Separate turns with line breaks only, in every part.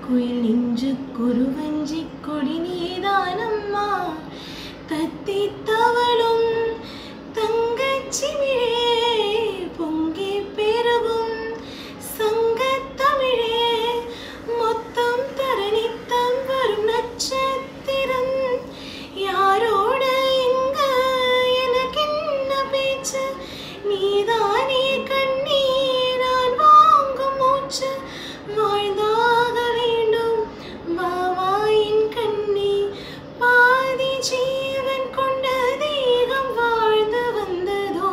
குயில் நெஞ்சு குருவஞ்சி கொடி நீதானம்மா தத்தி தவளும் தங்கச்சிமிழே பொங்கி பெருகும் சங்கத்தமிழே மொத்தம் தரணித்தம் வரும் நட்சத்திரம் யாரோட இங்க எனக்கென்ன பேச்சு நீதானே கண்ணே நான் வாங்கும் மூச்சு வாழ்ந்தாக வேண்டும் வா வா என் கண்ணே பாதி ஜீவன் கொண்ட தேகம் வாழ்ந்து வந்ததோ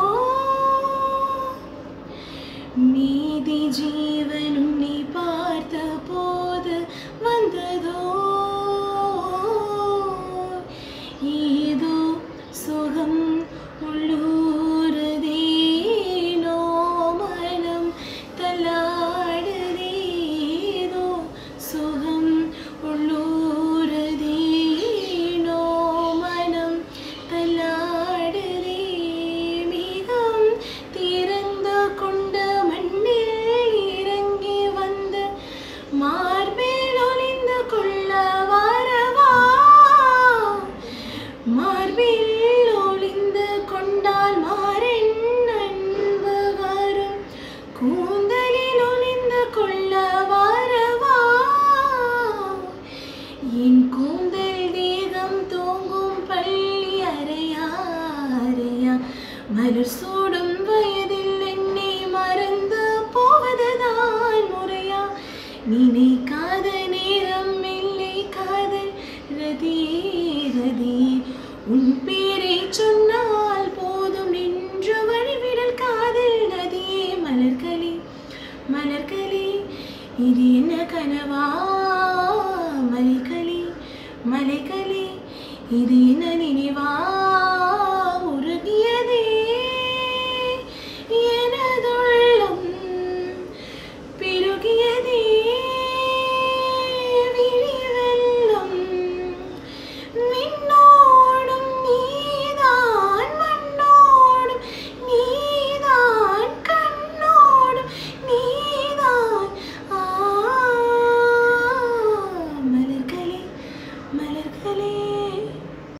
மீதி ஜீவன் உன்னை பார்த்த போது வந்ததோ ஏதோ சுகம் உள்ளூரதேனோ மனம் தள்ளாடுதேனோ சுகம் உள்ளூரதேனோ மனம் தள்ளாடுதே மிகம் திறந்து கொண்ட மண்ணில் இறங்கி வந்து மார்பில் ஒளிந்து கொள்ள வரவா மார்பில் ஒளிந்து கொண்டால் மாறென் அன்பு வரும் கூந்தலில் ஒளிந்து கொள்ள வரவா என் கூந்தல் தேகம் தூங்கும் பள்ளி அறையா அறையா மலர் சூடும் வயதில் என்னை மறந்து போவதுதான் முறையா நினைக்காத நேரம் இல்லை காதல் ரதி ரதி உன் பேரை சொன்னால் போதும் நின்று வழிவிடல் காதல் நதியே மலர்களே மலர்களே இது என்ன கனவா மலைகளே மலைகளே இது என்ன நினைவா